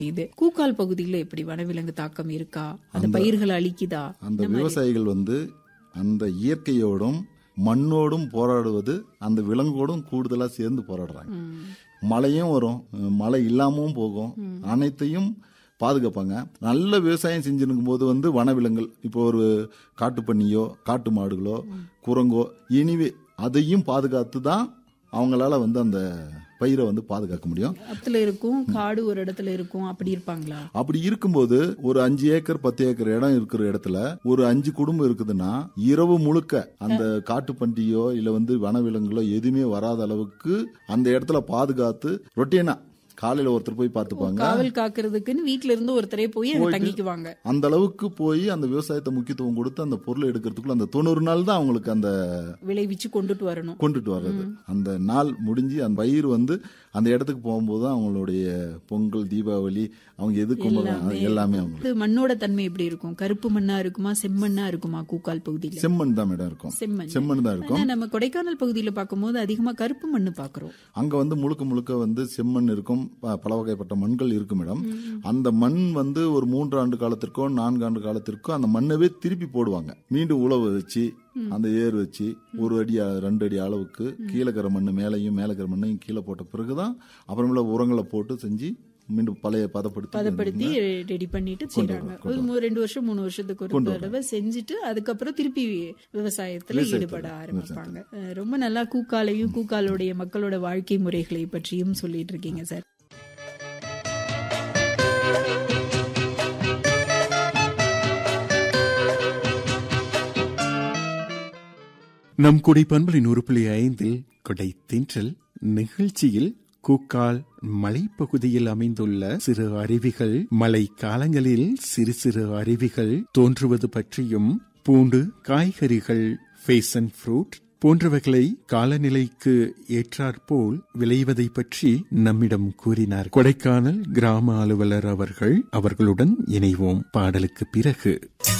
இது கூக்கால் பகுதியில எப்படி வனவிலங்கு தாக்கம் இருக்கா அந்த பயிர்களை அழிக்குதா அந்த விவசாயிகள் வந்து அந்த இயற்கையோடும் மண்ணோடும் போராடுவது அந்த விலங்கோடும் கூடுதலா சேர்ந்து போராடுறாங்க மழையும் வரும் மழை இல்லாமவும் போகும் அனைத்தையும் பாதுகாப்பாங்க நல்ல விவசாயம் செஞ்சிருக்கும் போது வந்து வனவிலங்குகள் இப்போ ஒரு காட்டுப்பன்னியோ காட்டு மாடுகளோ குரங்கோ இனிவே அதையும் பாதுகாத்து தான் அவங்களால வந்து அந்த பயிரை வந்து பாதுகாக்க முடியும் இடத்துல இருக்கும் காடு ஒரு இடத்துல இருக்கும் அப்படி இருப்பாங்களா அப்படி இருக்கும்போது ஒரு அஞ்சு ஏக்கர் பத்து ஏக்கர் இடம் இருக்கிற இடத்துல ஒரு அஞ்சு குடும்பம் இருக்குதுன்னா இரவு முழுக்க அந்த காட்டு பண்டியோ இல்ல வந்து வனவிலங்குகளோ எதுவுமே வராத அளவுக்கு அந்த இடத்துல பாதுகாத்து ரொட்டீனா காலையில ஒருத்தர் போய் பார்த்துப்பாங்க காவல் காக்குறதுக்குன்னு வீட்ல இருந்து ஒருத்தரே போய் அங்க தங்கிக்குவாங்க அந்த அளவுக்கு போய் அந்த விவசாயத்தை முக்கியத்துவம் கொடுத்து அந்த பொருளை எடுக்கிறதுக்குள்ள அந்த தொண்ணூறு நாள் தான் அவங்களுக்கு அந்த விளைவிச்சு கொண்டுட்டு வரணும் கொண்டுட்டு வர்றது அந்த நாள் முடிஞ்சு அந்த பயிர் வந்து அந்த இடத்துக்கு போகும்போது தான் அவங்களுடைய பொங்கல் தீபாவளி அவங்க எது கும்பிடுறாங்க எல்லாமே அவங்களுக்கு இது மண்ணோட தன்மை எப்படி இருக்கும் கருப்பு மண்ணா இருக்குமா செம்மண்ணா இருக்குமா கூக்கால் பகுதியில செம்மண் தான் மேடம் இருக்கும் செம்மண் செம்மண் தான் இருக்கும் ஆனா நம்ம கொடைக்கானல் பகுதியில பார்க்கும்போது அதிகமா கருப்பு மண்ணு பாக்குறோம் அங்க வந்து முழுக்க முழுக்க வந்து செம்மண் இருக்கும் ப- பல வகைப்பட்ட மண்கள் இருக்கு மேடம் அந்த மண் வந்து ஒரு மூன்று ஆண்டு காலத்திற்கோ நான்கு ஆண்டு காலத்திற்கோ அந்த மண்ணவே திருப்பி போடுவாங்க மீண்டும் உழவு வச்சு அந்த ஏர் வச்சு ஒரு அடி அ- ரெண்டு அடி அளவுக்கு கீழே இருக்கிற மண் மேலையும் மேலே இருக்கிற மண்ணையும் கீழே போட்ட பிறகுதான் அப்புறமேல உரங்களை போட்டு செஞ்சு மீண்டும் பழைய பதப்படுத்தி பதப்படுத்தி ரெடி பண்ணிட்டு செய்றாங்க ஒரு மூ- ரெண்டு வருஷம் மூணு வருஷத்துக்கு ஒரு தடவை செஞ்சுட்டு அதுக்கப்புறம் திருப்பி விவசாயத்துல ஈடுபட ஆரம்பிப்பாங்க அஹ் ரொம்ப நல்லா கூக்காலையும் கூக்காலுடைய மக்களோட வாழ்க்கை முறைகளை பற்றியும் சொல்லிட்டு இருக்கீங்க சார் நம் கொடை பண்பலின் உருப்புள்ளி ஐந்தில் கொடை தின்றல் நிகழ்ச்சியில் கூக்கால் மலைப்பகுதியில் அமைந்துள்ள சிறு அருவிகள் மழை காலங்களில் சிறு சிறு அருவிகள் தோன்றுவது பற்றியும் பூண்டு காய்கறிகள் ஃபேசன் ஃப்ரூட் போன்றவைகளை காலநிலைக்கு ஏற்றாற்போல் விளைவதை பற்றி நம்மிடம் கூறினார் கொடைக்கானல் கிராம அலுவலர் அவர்கள் அவர்களுடன் இணைவோம் பாடலுக்கு பிறகு